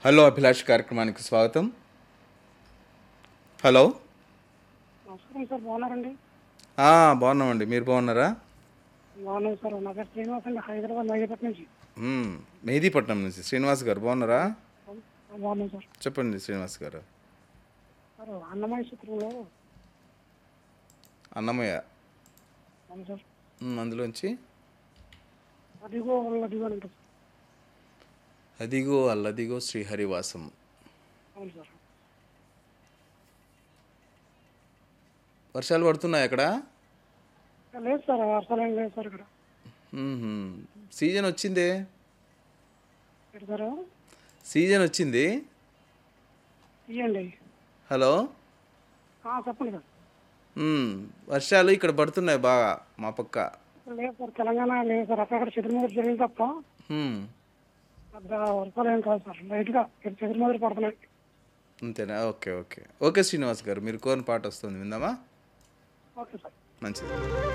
Hello Abhilash కార్యక్రమానికి స్వాగతం hello నమస్కారం సార్ బాగున్నారండి ఆ, బాగున్నామండి మీరు బాగున్నారా బాగున్నాను సార్ నా పేరు శ్రీనివాస్ అండి హైదరాబాద్ మైదపట్నం నుంచి మ్మ్. మెహదీపట్నం నుంచి శ్రీనివాస్ గారు బాగున్నారా బాగున్నాను సార్ చెప్పండి శ్రీనివాస్ గారు సార్ అన్నమయ్య చిత్రంలో అన్నమయ్య అవును సార్ మ్మ్, అందులోంచి అదిగో అదిగో అని ఉంటుంది సార్ అదిగో అల్లదిగో శ్రీహరివాసం అవును సార్ వర్షాలు పడుతున్నాయి అక్కడ లేదు సార్ వర్షాలు ఏం లేదు సార్ ఇక్కడ మ్మ్హ్మ్. సీజన్ వచ్చిందే ఏంటి సార్ సీజన్ వచ్చింది ఇవ్వండి హలో చెప్పండి సార్ మ్మ్. వర్షాలు ఇక్కడ పడుతున్నాయి బాగా మా పక్క లేదు సార్ తెలంగాణ లేదు సార్ అక్కడ చెదురుమదురు జరిగింది తప్ప మ్మ్. పెద్ద వర్షాలు ఏం కాదు సార్ లైట్గా చెదురుమదురు పడుతున్నాయి అంతేనా ఓకే ఓకే ఓకే శ్రీనివాస్ గారు మీరు కోరిన పాట వస్తుంది విందామా ఓకే సార్ మంచిది